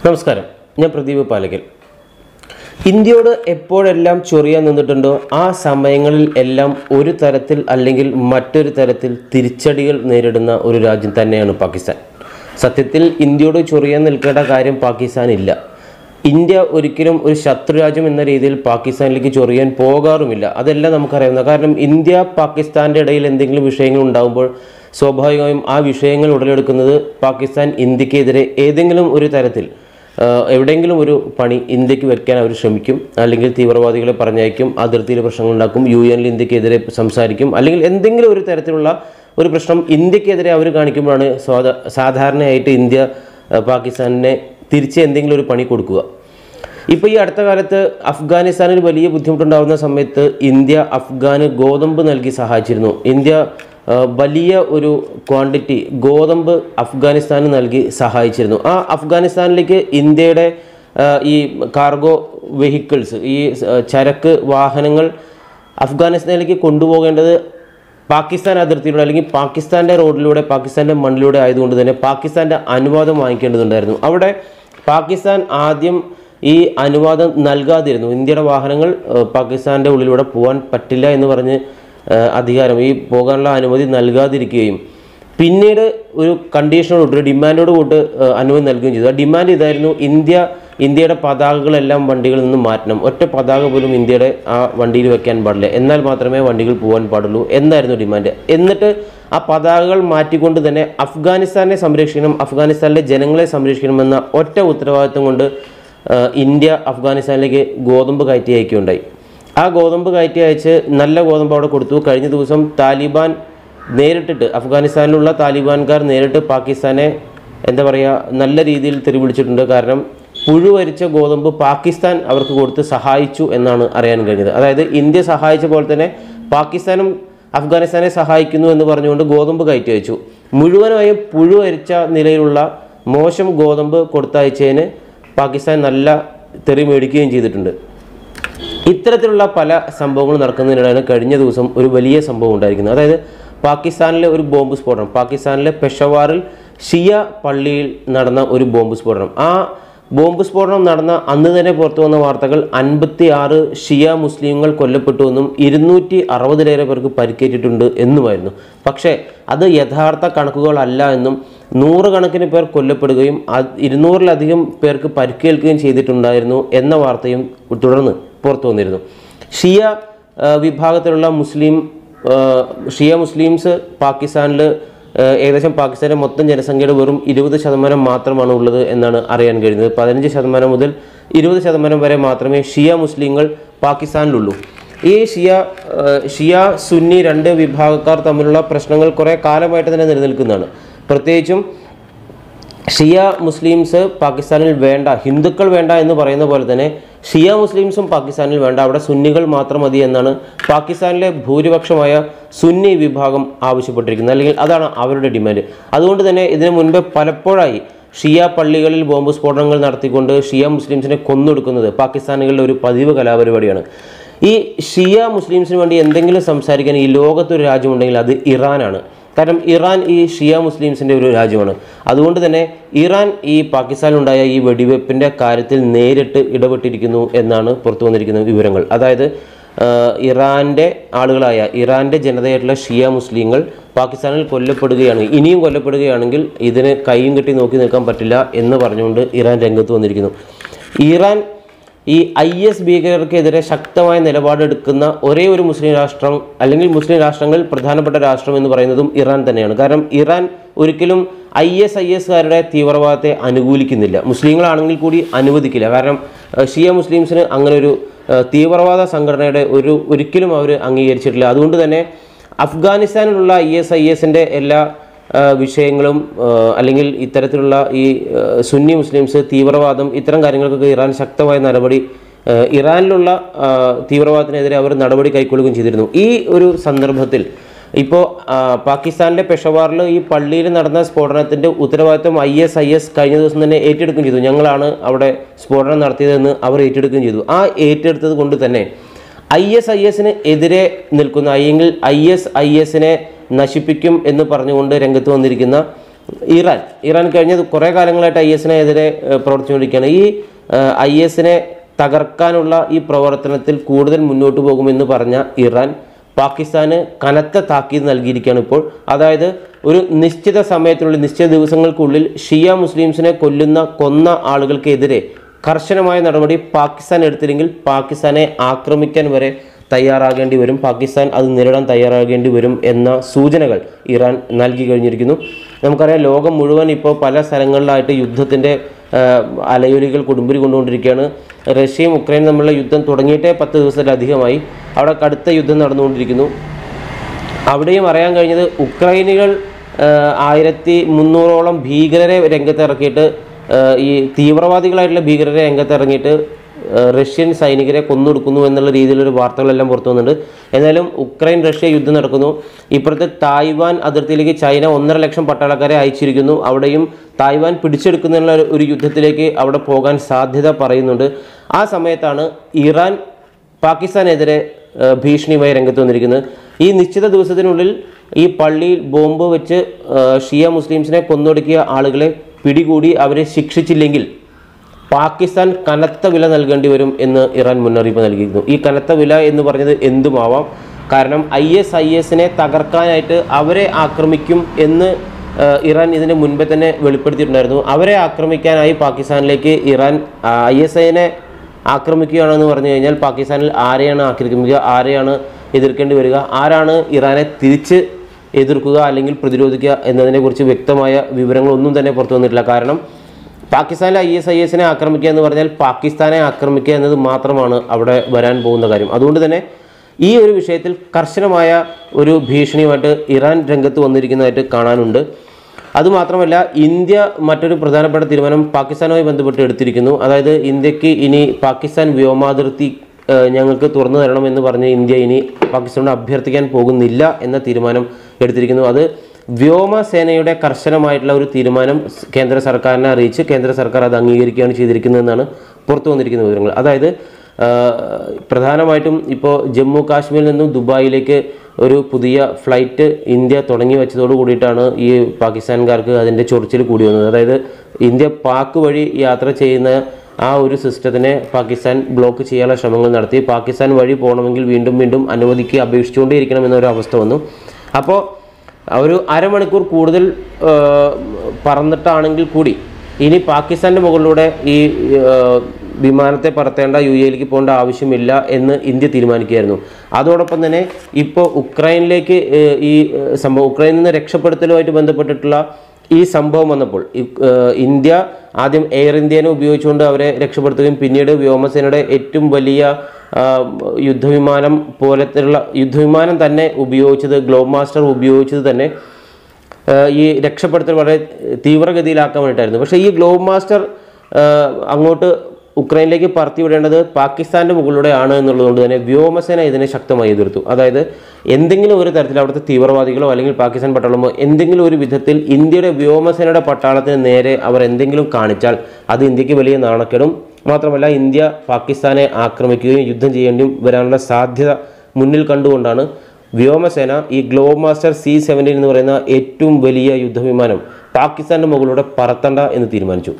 നമസ്കാരം ഞാൻ പ്രദീപ് പാലക്കൽ ഇന്ത്യയോട് എപ്പോഴെല്ലാം ചൊറിയാൻ നിന്നിട്ടുണ്ടോ ആ സമയങ്ങളിൽ എല്ലാം ഒരു തരത്തിൽ അല്ലെങ്കിൽ മറ്റൊരു തരത്തിൽ തിരിച്ചടികൾ നേരിടുന്ന ഒരു രാജ്യം തന്നെയാണ് പാകിസ്ഥാൻ സത്യത്തിൽ ഇന്ത്യയോട് ചൊറിയാൻ നിൽക്കേണ്ട കാര്യം പാകിസ്ഥാൻ ഇല്ല ഇന്ത്യ ഒരിക്കലും ഒരു ശത്രുരാജ്യം എന്ന രീതിയിൽ പാകിസ്ഥാനിലേക്ക് ചൊറിയാൻ പോകാറുമില്ല അതെല്ലാം നമുക്കറിയാവുന്ന കാരണം ഇന്ത്യ പാകിസ്ഥാൻ്റെ ഇടയിൽ എന്തെങ്കിലും വിഷയങ്ങൾ ഉണ്ടാകുമ്പോൾ സ്വാഭാവികമായും ആ വിഷയങ്ങൾ ഉടലെടുക്കുന്നത് പാകിസ്ഥാൻ ഇന്ത്യക്കെതിരെ ഏതെങ്കിലും ഒരു തരത്തിൽ ആ, എവിടെയെങ്കിലും ഒരു പണി ഇന്ത്യക്ക് വെക്കാൻ അവർ ശ്രമിക്കും അല്ലെങ്കിൽ തീവ്രവാദികളെ പറഞ്ഞയക്കും അതിർത്തിയിൽ പ്രശ്നങ്ങൾ ഉണ്ടാക്കും യു എനിൽ ഇന്ത്യക്കെതിരെ സംസാരിക്കും അല്ലെങ്കിൽ എന്തെങ്കിലും ഒരു തരത്തിലുള്ള ഒരു പ്രശ്നം ഇന്ത്യക്കെതിരെ അവർ കാണിക്കുമ്പോഴാണ് സ്വാധ സാധാരണയായിട്ട് ഇന്ത്യ ആ, പാകിസ്ഥാനിനെ തിരിച്ച് എന്തെങ്കിലും ഒരു പണി കൊടുക്കുക ഇപ്പോൾ ഈ അടുത്ത കാലത്ത് അഫ്ഗാനിസ്ഥാനിൽ വലിയ ബുദ്ധിമുട്ടുണ്ടാകുന്ന സമയത്ത് ഇന്ത്യ അഫ്ഗാന് ഗോതമ്പ് നൽകി സഹായിച്ചിരുന്നു ഇന്ത്യ ആ, വലിയ ഒരു ക്വാണ്ടിറ്റി ഗോതമ്പ് അഫ്ഗാനിസ്ഥാന് നൽകി സഹായിച്ചിരുന്നു ആ അഫ്ഗാനിസ്ഥാനിലേക്ക് ഇന്ത്യയുടെ ആ, ഈ കാർഗോ വെഹിക്കിൾസ് ഈ ആ, ചരക്ക് വാഹനങ്ങൾ അഫ്ഗാനിസ്ഥാനിലേക്ക് കൊണ്ടുപോകേണ്ടത് പാകിസ്ഥാൻ അതിർത്തിയിലൂടെ അല്ലെങ്കിൽ പാകിസ്ഥാൻ്റെ റോഡിലൂടെ പാകിസ്ഥാൻ്റെ മണ്ണിലൂടെ ആയതുകൊണ്ട് തന്നെ പാകിസ്ഥാൻ്റെ അനുവാദം വാങ്ങിക്കേണ്ടതുണ്ടായിരുന്നു അവിടെ പാകിസ്ഥാൻ ആദ്യം ഈ അനുവാദം നൽകാതിരുന്നു ഇന്ത്യയുടെ വാഹനങ്ങൾ ഏഹ്, പാകിസ്ഥാൻ്റെ ഉള്ളിലൂടെ പോകാൻ പറ്റില്ല എന്ന് പറഞ്ഞ് ഏഹ്, അധികാരം ഈ പോകാനുള്ള അനുമതി നൽകാതിരിക്കുകയും പിന്നീട് ഒരു കണ്ടീഷനോട് ഒരു ഡിമാൻഡോട് കൂട്ട് ഏഹ്, അനുമതി നൽകുകയും ചെയ്തു ആ ഡിമാൻഡ് ഇതായിരുന്നു ഇന്ത്യ ഇന്ത്യയുടെ പതാകകളെല്ലാം വണ്ടികളിൽ നിന്ന് മാറ്റണം ഒറ്റ പതാക പോലും ഇന്ത്യയുടെ ആ വണ്ടിയിൽ വെക്കാൻ പാടില്ല എന്നാൽ മാത്രമേ വണ്ടികൾ പോകാൻ പാടുള്ളൂ എന്നായിരുന്നു ഡിമാൻഡ് എന്നിട്ട് ആ പതാകകൾ മാറ്റിക്കൊണ്ട് തന്നെ അഫ്ഗാനിസ്ഥാനെ സംരക്ഷിക്കണം അഫ്ഗാനിസ്ഥാനിലെ ജനങ്ങളെ സംരക്ഷിക്കണമെന്ന ഒറ്റ ഉത്തരവാദിത്വം കൊണ്ട് ആ, ഇന്ത്യ അഫ്ഗാനിസ്ഥാനിലേക്ക് ഗോതമ്പ് കയറ്റി അയക്കുകയുണ്ടായി ആ ഗോതമ്പ് കയറ്റി അയച്ച് നല്ല ഗോതമ്പ് അവിടെ കൊടുത്തു കഴിഞ്ഞ ദിവസം താലിബാൻ നേരിട്ടിട്ട് അഫ്ഗാനിസ്ഥാനിലുള്ള താലിബാൻകാർ നേരിട്ട് പാകിസ്ഥാനെ എന്താ പറയുക നല്ല രീതിയിൽ തെരുവിളിച്ചിട്ടുണ്ട് കാരണം പുഴുവരിച്ച ഗോതമ്പ് പാകിസ്ഥാൻ അവർക്ക് കൊടുത്ത് സഹായിച്ചു എന്നാണ് അറിയാൻ കഴിഞ്ഞത് അതായത് ഇന്ത്യ സഹായിച്ച പോലെ തന്നെ പാകിസ്ഥാനും അഫ്ഗാനിസ്ഥാനെ സഹായിക്കുന്നു എന്ന് പറഞ്ഞുകൊണ്ട് ഗോതമ്പ് കയറ്റി അയച്ചു മുഴുവനായും പുഴുവരിച്ച നിലയിലുള്ള മോശം ഗോതമ്പ് കൊടുത്തയച്ചതിന് പാകിസ്ഥാൻ നല്ല തെറി മേടിക്കുകയും ചെയ്തിട്ടുണ്ട് ഇത്തരത്തിലുള്ള പല സംഭവങ്ങളും നടക്കുന്നതിനിടെയാണ് കഴിഞ്ഞ ദിവസം ഒരു വലിയ സംഭവം ഉണ്ടായിരിക്കുന്നത് അതായത് പാകിസ്ഥാനിലെ ഒരു ബോംബ് സ്ഫോടനം പാകിസ്ഥാനിലെ പെഷവാറിൽ ഷിയ പള്ളിയിൽ നടന്ന ഒരു ബോംബ് സ്ഫോടനം ആ ബോംബ് സ്ഫോടനം നടന്ന അന്ന് തന്നെ പുറത്തു വന്ന വാർത്തകൾ അൻപത്തി ആറ് ഷിയ മുസ്ലിങ്ങൾ കൊല്ലപ്പെട്ടുവെന്നും ഇരുന്നൂറ്റി അറുപതിലേറെ പേർക്ക് പരിക്കേറ്റിട്ടുണ്ട് എന്നുമായിരുന്നു പക്ഷേ അത് യഥാർത്ഥ കണക്കുകളല്ല എന്നും നൂറുകണക്കിന് പേർ കൊല്ലപ്പെടുകയും അത് ഇരുന്നൂറിലധികം പേർക്ക് പരിക്കേൽക്കുകയും ചെയ്തിട്ടുണ്ടായിരുന്നു എന്ന വാർത്തയും തുടർന്ന് പുറത്തു വന്നിരുന്നു ഷിയ ആ, വിഭാഗത്തിലുള്ള മുസ്ലിം ആ, ഷിയ മുസ്ലിംസ് പാകിസ്ഥാനിൽ ആ, ഏകദേശം പാകിസ്ഥാൻ്റെ മൊത്തം ജനസംഖ്യയുടെ വെറും ഇരുപത് ശതമാനം മാത്രമാണ് ഉള്ളത് എന്നാണ് അറിയാൻ കഴിയുന്നത് പതിനഞ്ച് ശതമാനം മുതൽ ഇരുപത് ശതമാനം വരെ മാത്രമേ ഷിയ മുസ്ലിങ്ങൾ പാകിസ്ഥാനിലുള്ളൂ ഈ ഷിയ ആ, ഷിയ സുന്നി രണ്ട് വിഭാഗക്കാർ തമ്മിലുള്ള പ്രശ്നങ്ങൾ കുറേ കാലമായിട്ട് തന്നെ നിലനിൽക്കുന്നതാണ് പ്രത്യേകിച്ചും ഷിയ മുസ്ലിംസ് പാകിസ്ഥാനിൽ വേണ്ട ഹിന്ദുക്കൾ വേണ്ട എന്ന് പറയുന്ന പോലെ തന്നെ ഷിയ മുസ്ലിംസും പാകിസ്ഥാനിൽ വേണ്ട അവിടെ സുന്നികൾ മാത്രം മതി എന്നാണ് പാകിസ്ഥാനിലെ ഭൂരിപക്ഷമായ സുന്നി വിഭാഗം ആവശ്യപ്പെട്ടിരിക്കുന്നത് അല്ലെങ്കിൽ അതാണ് അവരുടെ ഡിമാൻഡ് അതുകൊണ്ട് തന്നെ ഇതിനു മുൻപ് പലപ്പോഴായി ഷിയ പള്ളികളിൽ ബോംബ് സ്ഫോടനങ്ങൾ നടത്തിക്കൊണ്ട് ഷിയ മുസ്ലിംസിനെ കൊന്നൊടുക്കുന്നത് പാകിസ്ഥാനികളുടെ ഒരു പതിവ് കലാപരിപാടിയാണ് ഈ ഷിയ മുസ്ലിംസിന് വേണ്ടി എന്തെങ്കിലും സംസാരിക്കാൻ ഈ ലോകത്തൊരു രാജ്യമുണ്ടെങ്കിൽ അത് ഇറാനാണ് കാരണം ഇറാൻ ഈ ഷിയ മുസ്ലിംസിൻ്റെ ഒരു രാജ്യമാണ് അതുകൊണ്ട് തന്നെ ഇറാൻ ഈ പാകിസ്ഥാനിലുണ്ടായ ഈ വെടിവെപ്പിൻ്റെ കാര്യത്തിൽ നേരിട്ട് ഇടപെട്ടിരിക്കുന്നു എന്നാണ് പുറത്തു വന്നിരിക്കുന്ന വിവരങ്ങൾ അതായത് ആ, ഇറാൻ്റെ ആളുകളായ ഇറാൻ്റെ ജനതയായിട്ടുള്ള ഷിയ മുസ്ലിങ്ങൾ പാകിസ്ഥാനിൽ കൊല്ലപ്പെടുകയാണ് ഇനിയും കൊല്ലപ്പെടുകയാണെങ്കിൽ ഇതിന് കൈയും കെട്ടി നോക്കി നിൽക്കാൻ പറ്റില്ല എന്ന് പറഞ്ഞുകൊണ്ട് ഇറാൻ രംഗത്ത് വന്നിരിക്കുന്നു ഇറാൻ ഈ ഐ എസ് ഭീകരർക്കെതിരെ ശക്തമായ നിലപാടെടുക്കുന്ന ഒരേ ഒരു മുസ്ലിം രാഷ്ട്രം അല്ലെങ്കിൽ മുസ്ലിം രാഷ്ട്രങ്ങളിൽ പ്രധാനപ്പെട്ട രാഷ്ട്രം എന്ന് പറയുന്നതും ഇറാൻ തന്നെയാണ് കാരണം ഇറാൻ ഒരിക്കലും ഐ എസ് ഐ എസ്കാരുടെ തീവ്രവാദത്തെ അനുകൂലിക്കുന്നില്ല മുസ്ലിങ്ങളാണെങ്കിൽ കൂടി അനുവദിക്കില്ല കാരണം ഏഹ്, ഷിയ മുസ്ലിംസിന് അങ്ങനെ ഒരു ഏഹ്, തീവ്രവാദ സംഘടനയുടെ ഒരു ഒരിക്കലും അവർ അംഗീകരിച്ചിട്ടില്ല അതുകൊണ്ട് തന്നെ അഫ്ഗാനിസ്ഥാനിലുള്ള ഐ എസ് ഐ എസിൻ്റെ എല്ലാ ആ, വിഷയങ്ങളും ആ, അല്ലെങ്കിൽ ഇത്തരത്തിലുള്ള ഈ ആ, സുന്നി മുസ്ലിംസ് തീവ്രവാദം ഇത്തരം കാര്യങ്ങൾക്കൊക്കെ ഇറാൻ ശക്തമായ നടപടി ആ, ഇറാനിലുള്ള ആ, തീവ്രവാദത്തിനെതിരെ അവർ നടപടി കൈക്കൊള്ളുകയും ചെയ്തിരുന്നു ഈ ഒരു സന്ദർഭത്തിൽ ഇപ്പോൾ പാകിസ്ഥാനിലെ പെഷവാറിൽ ഈ പള്ളിയിൽ നടന്ന സ്ഫോടനത്തിൻ്റെ ഉത്തരവാദിത്വം ഐ എസ് ഐ എസ് കഴിഞ്ഞ ദിവസം തന്നെ ഏറ്റെടുക്കുകയും ചെയ്തു ഞങ്ങളാണ് അവിടെ സ്ഫോടനം നടത്തിയതെന്ന് അവർ ഏറ്റെടുക്കുകയും ചെയ്തു ആ ഏറ്റെടുത്തത് കൊണ്ട് തന്നെ ഐ എസ് ഐ എസിന് എതിരെ നിൽക്കുന്ന അല്ലെങ്കിൽ ഐ എസ് ഐ എസിനെ നശിപ്പിക്കും എന്ന് പറഞ്ഞുകൊണ്ട് രംഗത്ത് വന്നിരിക്കുന്ന ഇറാൻ ഇറാൻ കഴിഞ്ഞ കുറേ കാലങ്ങളായിട്ട് ഐ എസിനെതിരെ പ്രവർത്തിച്ചുകൊണ്ടിരിക്കുകയാണ് ഈ ഐ എസിനെ തകർക്കാനുള്ള ഈ പ്രവർത്തനത്തിൽ കൂടുതൽ മുന്നോട്ട് പോകുമെന്ന് പറഞ്ഞ ഇറാൻ പാകിസ്ഥാന് കനത്ത താക്കീത് നൽകിയിരിക്കുകയാണ് ഇപ്പോൾ അതായത് ഒരു നിശ്ചിത സമയത്തിനുള്ളിൽ നിശ്ചിത ദിവസങ്ങൾക്കുള്ളിൽ ഷിയ മുസ്ലിംസിനെ കൊല്ലുന്ന കൊന്ന ആളുകൾക്കെതിരെ കർശനമായ നടപടി പാകിസ്ഥാൻ എടുത്തില്ലെങ്കിൽ പാകിസ്ഥാനെ ആക്രമിക്കാൻ വരെ തയ്യാറാകേണ്ടി വരും പാകിസ്ഥാൻ അത് നേരിടാൻ തയ്യാറാകേണ്ടി വരും എന്ന സൂചനകൾ ഇറാൻ നൽകി കഴിഞ്ഞിരിക്കുന്നു നമുക്കറിയാം ലോകം മുഴുവൻ ഇപ്പോൾ പല സ്ഥലങ്ങളിലായിട്ട് യുദ്ധത്തിൻ്റെ അലയൊലികൾ കൊടുമ്പിരി കൊണ്ടുകൊണ്ടിരിക്കുകയാണ് റഷ്യയും ഉക്രൈനും തമ്മിലുള്ള യുദ്ധം തുടങ്ങിയിട്ടേ പത്ത് ദിവസത്തിലധികമായി അവിടെ കടുത്ത യുദ്ധം നടന്നുകൊണ്ടിരിക്കുന്നു അവിടെയും അറിയാൻ കഴിഞ്ഞത് ഉക്രൈനികൾ ആയിരത്തി മുന്നൂറോളം ഭീകരരെ രംഗത്തിറക്കിയിട്ട് ആ, ഈ തീവ്രവാദികളായിട്ടുള്ള ഭീകരരെ രംഗത്തിറങ്ങിയിട്ട് ആ, റഷ്യൻ സൈനികരെ കൊന്നൊടുക്കുന്നു എന്നുള്ള രീതിയിലൊരു വാർത്തകളെല്ലാം പുറത്തു വന്നിട്ടുണ്ട് എന്നാലും ഉക്രൈൻ റഷ്യ യുദ്ധം നടക്കുന്നു ഇപ്പുറത്ത് തായ്വാൻ അതിർത്തിയിലേക്ക് ചൈന ഒന്നര ലക്ഷം പട്ടാളക്കാരെ അയച്ചിരിക്കുന്നു അവിടെയും തായ്വാൻ പിടിച്ചെടുക്കുന്ന ഒരു- ഒരു യുദ്ധത്തിലേക്ക് അവിടെ പോകാൻ സാധ്യത പറയുന്നുണ്ട് ആ സമയത്താണ് ഇറാൻ പാകിസ്ഥാനെതിരെ ആ, ഭീഷണിയുമായി രംഗത്ത് വന്നിരിക്കുന്നത് ഈ നിശ്ചിത ദിവസത്തിനുള്ളിൽ ഈ പള്ളിയിൽ ബോംബ് വെച്ച് ആ, ഷിയ മുസ്ലിംസിനെ കൊന്നൊടുക്കിയ ആളുകളെ പിടികൂടി അവരെ ശിക്ഷിച്ചില്ലെങ്കിൽ പാകിസ്ഥാൻ കനത്ത വില നൽകേണ്ടി വരും എന്ന് ഇറാൻ മുന്നറിയിപ്പ് നൽകിയിരുന്നു ഈ കനത്ത വില എന്ന് പറഞ്ഞത് എന്തുമാവാം കാരണം ഐ എസ് ഐ എസിനെ തകർക്കാനായിട്ട് അവരെ ആക്രമിക്കും എന്ന് ആ, ഇറാൻ ഇതിന് മുൻപേ തന്നെ വെളിപ്പെടുത്തിയിട്ടുണ്ടായിരുന്നു അവരെ ആക്രമിക്കാനായി പാകിസ്ഥാനിലേക്ക് ഇറാൻ ഐ എസ് ഐനെ ആക്രമിക്കുകയാണെന്ന് പറഞ്ഞു കഴിഞ്ഞാൽ പാകിസ്ഥാനിൽ ആരെയാണ് ആക്രമിക്കുക ആരെയാണ് എതിർക്കേണ്ടി വരിക ആരാണ് ഇറാനെ തിരിച്ച് എതിർക്കുക അല്ലെങ്കിൽ പ്രതിരോധിക്കുക എന്നതിനെക്കുറിച്ച് വ്യക്തമായ വിവരങ്ങളൊന്നും തന്നെ പുറത്തു വന്നിട്ടില്ല കാരണം പാകിസ്ഥാനിലെ ഐ എസ് ഐ എസിനെ ആക്രമിക്കുക എന്ന് പറഞ്ഞാൽ പാകിസ്ഥാനെ ആക്രമിക്കുക എന്നത് മാത്രമാണ് അവിടെ വരാൻ പോകുന്ന കാര്യം അതുകൊണ്ട് തന്നെ ഈ ഒരു വിഷയത്തിൽ കർശനമായ ഒരു ഭീഷണിയുമായിട്ട് ഇറാൻ രംഗത്ത് വന്നിരിക്കുന്നതായിട്ട് കാണാനുണ്ട് അതുമാത്രമല്ല ഇന്ത്യ മറ്റൊരു പ്രധാനപ്പെട്ട തീരുമാനം പാകിസ്ഥാനുമായി ബന്ധപ്പെട്ട് എടുത്തിരിക്കുന്നു അതായത് ഇന്ത്യക്ക് ഇനി പാകിസ്ഥാൻ വ്യോമാതിർത്തി ഏഹ്, ഞങ്ങൾക്ക് തുറന്നു തരണമെന്ന് പറഞ്ഞ് ഇന്ത്യ ഇനി പാകിസ്ഥാനോട് അഭ്യർത്ഥിക്കാൻ പോകുന്നില്ല എന്ന തീരുമാനം എടുത്തിരിക്കുന്നു അത് വ്യോമസേനയുടെ കർശനമായിട്ടുള്ള ഒരു തീരുമാനം സ് കേന്ദ്ര സർക്കാരിനെ അറിയിച്ച് കേന്ദ്ര സർക്കാർ അത് അംഗീകരിക്കുകയാണ് ചെയ്തിരിക്കുന്നതെന്നാണ് പുറത്തു വന്നിരിക്കുന്ന വിവരങ്ങൾ അതായത് ആ, പ്രധാനമായിട്ടും ഇപ്പോൾ ജമ്മു കാശ്മീരിൽ നിന്നും ദുബായിലേക്ക് ഒരു പുതിയ ഫ്ലൈറ്റ് ഇന്ത്യ തുടങ്ങി വെച്ചതോട് കൂടിയിട്ടാണ് ഈ പാകിസ്ഥാൻകാർക്ക് അതിൻ്റെ ചൊറിച്ചിൽ കൂടി വന്നത് അതായത് ഇന്ത്യ പാക്ക് വഴി യാത്ര ചെയ്യുന്ന ആ ഒരു സിസ്റ്റത്തിനെ പാകിസ്ഥാൻ ബ്ലോക്ക് ചെയ്യാനുള്ള ശ്രമങ്ങൾ നടത്തി പാകിസ്ഥാൻ വഴി പോകണമെങ്കിൽ വീണ്ടും വീണ്ടും അനുമതിക്ക് അപേക്ഷിച്ചുകൊണ്ടേയിരിക്കണം എന്നൊരു അവസ്ഥ വന്നു അപ്പോൾ ഒരു അരമണിക്കൂർ കൂടുതൽ ആ, പറന്നിട്ടാണെങ്കിൽ കൂടി ഇനി പാകിസ്ഥാൻ്റെ മുകളിലൂടെ ഈ ആ, വിമാനത്തെ പറത്തേണ്ട യു എയിലേക്ക് പോകേണ്ട ആവശ്യമില്ല എന്ന് ഇന്ത്യ തീരുമാനിക്കുകയായിരുന്നു അതോടൊപ്പം തന്നെ ഇപ്പോൾ ഉക്രൈനിലേക്ക് ഏ, ഈ ഏ, സംഭവം ഉക്രൈനിൽ നിന്ന് രക്ഷപ്പെടുത്തലുമായിട്ട് ബന്ധപ്പെട്ടിട്ടുള്ള ഈ സംഭവം വന്നപ്പോൾ ഈ, ഏ, ഇന്ത്യ ആദ്യം എയർ ഇന്ത്യനെ ഉപയോഗിച്ചുകൊണ്ട് അവരെ രക്ഷപ്പെടുത്തുകയും പിന്നീട് വ്യോമസേനയുടെ ഏറ്റവും വലിയ ആ, യുദ്ധവിമാനം പോലത്തെയുള്ള യുദ്ധവിമാനം തന്നെ ഉപയോഗിച്ചത് ഗ്ലോബ് മാസ്റ്റർ ഉപയോഗിച്ചത് തന്നെ ആ, ഈ രക്ഷപ്പെടുത്തൽ വളരെ തീവ്രഗതിയിലാക്കാൻ വേണ്ടിയിട്ടായിരുന്നു പക്ഷേ ഈ ഗ്ലോബ് മാസ്റ്റർ ആ, അങ്ങോട്ട് ഉക്രൈനിലേക്ക് പറത്തി വിടേണ്ടത് പാകിസ്ഥാൻ്റെ മുകളിലൂടെയാണ് എന്നുള്ളതുകൊണ്ട് തന്നെ വ്യോമസേന ഇതിനെ ശക്തമായി എതിർത്തു അതായത് എന്തെങ്കിലും ഒരു തരത്തിൽ അവിടുത്തെ തീവ്രവാദികളോ അല്ലെങ്കിൽ പാകിസ്ഥാൻ പട്ടാളമോ എന്തെങ്കിലും ഒരു വിധത്തിൽ ഇന്ത്യയുടെ വ്യോമസേനയുടെ പട്ടാളത്തിന് നേരെ അവർ എന്തെങ്കിലും കാണിച്ചാൽ അത് ഇന്ത്യക്ക് വലിയ നാണക്കേടും മാത്രമല്ല ഇന്ത്യ പാകിസ്ഥാനെ ആക്രമിക്കുകയും യുദ്ധം ചെയ്യേണ്ടിയും വരാനുള്ള സാധ്യത മുന്നിൽ കണ്ടുകൊണ്ടാണ് വ്യോമസേന ഈ ഗ്ലോബ് മാസ്റ്റർ സി സെവൻറ്റീൻ എന്ന് പറയുന്ന ഏറ്റവും വലിയ യുദ്ധവിമാനം പാകിസ്ഥാൻ്റെ മുകളിലൂടെ പറത്തണ്ട എന്ന് തീരുമാനിച്ചു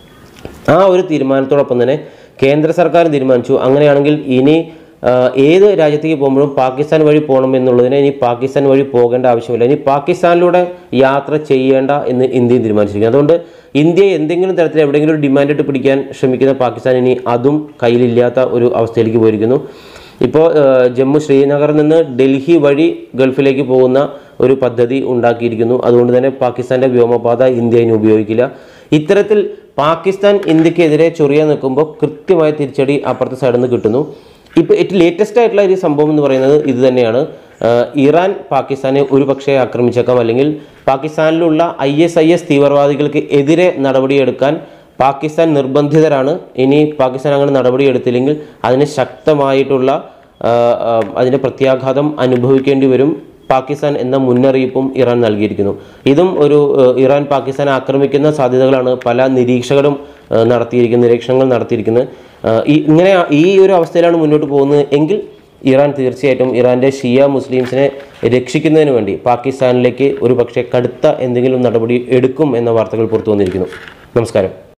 ആ ഒരു തീരുമാനത്തോടൊപ്പം തന്നെ കേന്ദ്ര സർക്കാർ തീരുമാനിച്ചു അങ്ങനെയാണെങ്കിൽ ഇനി ആ, ഏത് രാജ്യത്തേക്ക് പോകുമ്പോഴും പാകിസ്ഥാൻ വഴി പോകണം എന്നുള്ളതിനെ ഇനി പാകിസ്ഥാൻ വഴി പോകേണ്ട ആവശ്യമില്ല ഇനി പാകിസ്ഥാനിലൂടെ യാത്ര ചെയ്യേണ്ട എന്ന് ഇന്ത്യയും തീരുമാനിച്ചിരിക്കുന്നു അതുകൊണ്ട് ഇന്ത്യ എന്തെങ്കിലും തരത്തിൽ എവിടെയെങ്കിലും ഒരു ഡിമാൻഡ് ഇട്ട് പിടിക്കാൻ ശ്രമിക്കുന്ന പാകിസ്ഥാൻ ഇനി അതും കയ്യിലില്ലാത്ത ഒരു അവസ്ഥയിലേക്ക് പോയിരിക്കുന്നു ഇപ്പോൾ ജമ്മു ശ്രീനഗറിൽ നിന്ന് ഡൽഹി വഴി ഗൾഫിലേക്ക് പോകുന്ന ഒരു പദ്ധതി ഉണ്ടാക്കിയിരിക്കുന്നു അതുകൊണ്ട് തന്നെ പാകിസ്ഥാൻ്റെ വ്യോമപാത ഇന്ത്യ ഇനി ഉപയോഗിക്കില്ല ഇത്തരത്തിൽ പാകിസ്ഥാൻ ഇന്ത്യക്കെതിരെ ചൊറിയാൻ നിൽക്കുമ്പോൾ കൃത്യമായ തിരിച്ചടി അപ്പുറത്തെ സൈഡിൽ നിന്ന് കിട്ടുന്നു ഇപ്പോൾ ഏറ്റവും ലേറ്റസ്റ്റ് ആയിട്ടുള്ള ഒരു സംഭവം എന്ന് പറയുന്നത് ഇത് തന്നെയാണ് ആഹ് ഇറാൻ പാകിസ്ഥാനെ ഒരു പക്ഷേ ആക്രമിച്ചേക്കാം അല്ലെങ്കിൽ പാകിസ്ഥാനിലുള്ള ഐ എസ് ഐ എസ് തീവ്രവാദികൾക്ക് എതിരെ നടപടിയെടുക്കാൻ പാകിസ്ഥാൻ നിർബന്ധിതരാണ് ഇനി പാകിസ്ഥാൻ അങ്ങനെ നടപടിയെടുത്തില്ലെങ്കിൽ അതിന് ശക്തമായിട്ടുള്ള ആഹ് ആഹ് അതിൻ്റെ പ്രത്യാഘാതം അനുഭവിക്കേണ്ടി വരും പാകിസ്ഥാൻ എന്ന മുന്നറിയിപ്പും ഇറാൻ നൽകിയിരിക്കുന്നു ഇതും ഒരു ഏഹ്, ഇറാൻ പാകിസ്ഥാനെ ആക്രമിക്കുന്ന സാധ്യതകളാണ് പല നിരീക്ഷകരും ഏഹ്, നടത്തിയിരിക്കുന്നത് നിരീക്ഷണങ്ങൾ നടത്തിയിരിക്കുന്നത് ഏഹ്, ഈ ഇങ്ങനെ ഈ ഒരു അവസ്ഥയിലാണ് മുന്നോട്ട് പോകുന്നത് എങ്കിൽ ഇറാൻ തീർച്ചയായിട്ടും ഇറാൻ്റെ ഷിയ മുസ്ലിംസിനെ രക്ഷിക്കുന്നതിന് വേണ്ടി പാകിസ്ഥാനിലേക്ക് ഒരു പക്ഷേ കടുത്ത എന്തെങ്കിലും നടപടി എടുക്കും എന്ന വാർത്തകൾ പുറത്തു വന്നിരിക്കുന്നു നമസ്കാരം